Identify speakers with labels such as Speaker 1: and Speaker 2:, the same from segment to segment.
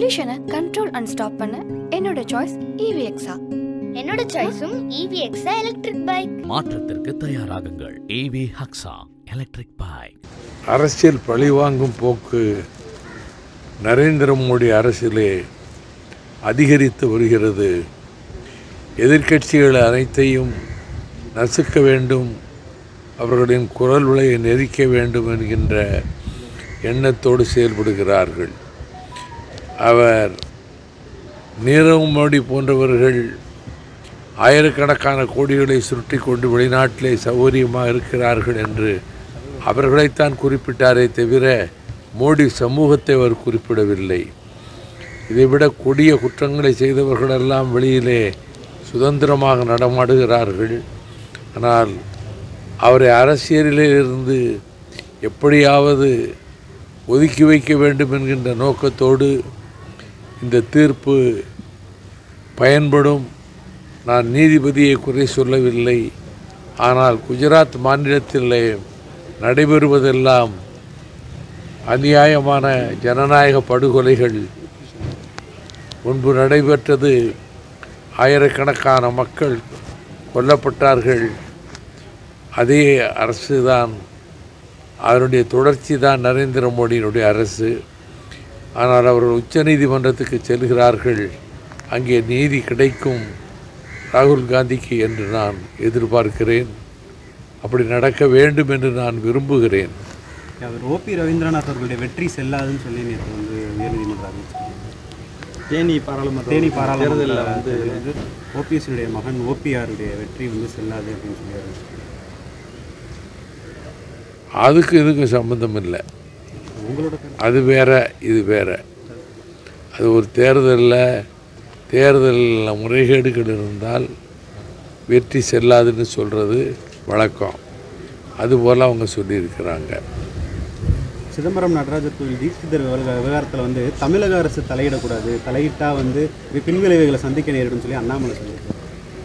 Speaker 1: பொல்யூஷனை control and stop பண்ண என்னோட choice இவிஎக்ஸா
Speaker 2: என்னோட சாய்ஸும் இவிஎக்ஸா எலக்ட்ரிக் பைக்
Speaker 3: மாற்றத்திற்கு தயாராகுங்கள் ஏவி ஹக்ஸா எலக்ட்ரிக் பைக்
Speaker 4: அரசியல் பழிவாங்கும் போக்கு நரேந்திர மோடி அரசிலே அதிகரித்து வருகிறது எதிர்க்கட்சிகள் அனைத்தையும் நசுக்க வேண்டும் அவர்களின் குரல் விலையை நெரிக்க வேண்டும் என்கின்ற எண்ணத்தோடு செயல்படுகிறார்கள் அவர் நீரவ் மோடி போன்றவர்கள் ஆயிரக்கணக்கான கோடிகளை சுருட்டி கொண்டு வெளிநாட்டிலே சௌகரியமாக இருக்கிறார்கள் என்று அவர்களைத்தான் குறிப்பிட்டாரே தவிர மோடி சமூகத்தை அவர் குறிப்பிடவில்லை இதைவிட கொடிய குற்றங்களை செய்தவர்களெல்லாம் வெளியிலே சுதந்திரமாக நடமாடுகிறார்கள் ஆனால் அவரை அரசியலிலே இருந்து எப்படியாவது ஒதுக்கி வைக்க வேண்டும் என்கின்ற நோக்கத்தோடு இந்த தீர்ப்பு பயன்படும் நான் நீதிபதியை குறை சொல்லவில்லை ஆனால் குஜராத் மாநிலத்தில் நடைபெறுவதெல்லாம் அநியாயமான ஜனநாயக படுகொலைகள் முன்பு நடைபெற்றது ஆயிரக்கணக்கான மக்கள் கொல்லப்பட்டார்கள் அதே அரசு தான் அதனுடைய தொடர்ச்சி தான் நரேந்திர மோடியினுடைய அரசு ஆனால் அவர்கள் உச்சநீதிமன்றத்துக்கு செல்கிறார்கள் அங்கே நீதி கிடைக்கும் ராகுல் காந்திக்கு என்று நான் எதிர்பார்க்கிறேன் அப்படி நடக்க வேண்டும் என்று நான் விரும்புகிறேன்
Speaker 5: அவர் ஓபி ரவீந்திரநாத் அவர்களுடைய வெற்றி செல்லாதுன்னு சொல்லி நேற்று வந்து உயர்நீதிமன்றம் அறிவிச்சிருக்காங்க
Speaker 6: தேனி பாராளுமன்ற
Speaker 5: தேனி பாராளுமன்ற
Speaker 6: தேர்தலில் வந்து
Speaker 5: வந்து ஓபிஎஸ்னுடைய மகன் ஓபிஆருடைய வெற்றி வந்து செல்லாது அப்படின்னு சொல்லி அறிவிச்சிருக்காங்க.
Speaker 4: அதுக்கு இதுக்கும் சம்மந்தம் இல்லை
Speaker 5: உங்களோட கருத்து?
Speaker 4: அது வேற இது வேற அது ஒரு தேர்தலில் தேர்தலில் முறைகேடுகள் இருந்தால் வெற்றி செல்லாதுன்னு சொல்கிறது வழக்கம் அதுபோல் அவங்க சொல்லியிருக்கிறாங்க
Speaker 5: சிதம்பரம் நடராஜர் கோவில் தீட்சிதர் விவகார- விவகாரத்தில் வந்து தமிழக அரசு தலையிடக்கூடாது தலையிட்டா வந்து இது பின்விளைவுகளை சந்திக்க நேரிடும் சொல்லி அண்ணாமலை சொல்லியிருக்காரு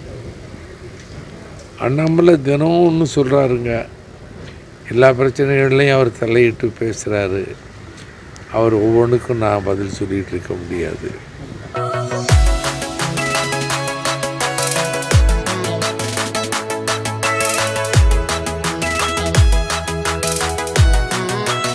Speaker 4: அண்ணாமலை தினம் ஒன்று சொல்கிறாருங்க எல்லா பிரச்சனைகள்லையும் அவர் தலையிட்டு பேசுகிறாரு அவர் ஒவ்வொன்றுக்கும் நான் பதில் சொல்லிகிட்டு இருக்க முடியாது